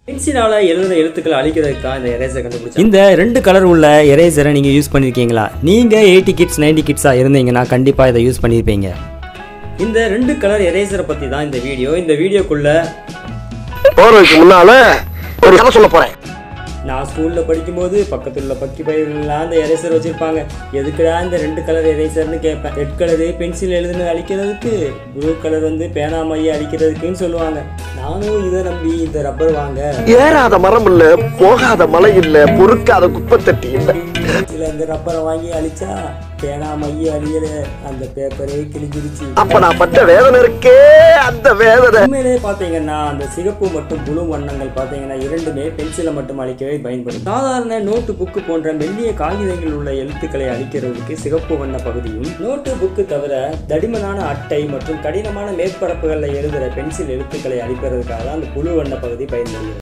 பென்சிலால எழுதுன எழுத்துக்களை அழிக்கிறதுக்கு தான் இந்த எரேசர் கண்டுபிடிச்சேன் இந்த ரெண்டு கலர் உள்ள எரேசரை நீங்கள் யூஸ் பண்ணியிருக்கீங்களா நீங்கள் எயிட்டி கிட்ஸ் நைன்டி கிட்ஸாக இருந்தீங்கன்னா கண்டிப்பாக இதை யூஸ் பண்ணியிருப்பீங்க இந்த ரெண்டு கலர் எரேசரை பற்றி தான் இந்த வீடியோ இந்த வீடியோக்குள்ள போறதுக்கு முன்னால ஒரு கதை சொல்ல போறேன் நான் ஸ்கூலில் படிக்கும்போது பக்கத்தில் உள்ள பக்கி பயிர்கள்லாம் அந்த எரேசர் வச்சுருப்பாங்க எதுக்குடா இந்த ரெண்டு கலர் எரேசர்னு கேட்பேன் ரெட் கலரு பென்சில் எழுதுனது அழிக்கிறதுக்கு ப்ளூ கலர் வந்து பேனா மைய அழிக்கிறதுக்குன்னு சொல்லுவாங்க நானும் இதை நம்பி இந்த ரப்பர் வாங்க ஏறாத மரம் இல்ல போகாத மலை இல்ல பொறுக்காத குப்பை தட்டி இல்ல சில இந்த ரப்பரை வாங்கி அழிச்சா பேனா மைய அழியல அந்த பேப்பரே கிழிஞ்சிருச்சு அப்ப நான் பட்ட வேதனை இருக்கே அந்த வேதனை உண்மையிலே பார்த்தீங்கன்னா அந்த சிகப்பு மற்றும் புழு வண்ணங்கள் பார்த்தீங்கன்னா இரண்டுமே பென்சிலை மட்டும் அழிக்கவே பயன்படும் சாதாரண நோட்டு புக்கு போன்ற மெல்லிய காகிதங்கள் உள்ள எழுத்துக்களை அழிக்கிறதுக்கு சிகப்பு வண்ண பகுதியும் நோட்டு புக்கு தவிர தடிமனான அட்டை மற்றும் கடினமான மேற்பரப்புகளில் எழுதுகிற பென்சில் எழுத்துக்களை அழிப்பதற்காக அந்த புழு வண்ண பகுதி பயன்படுகிறது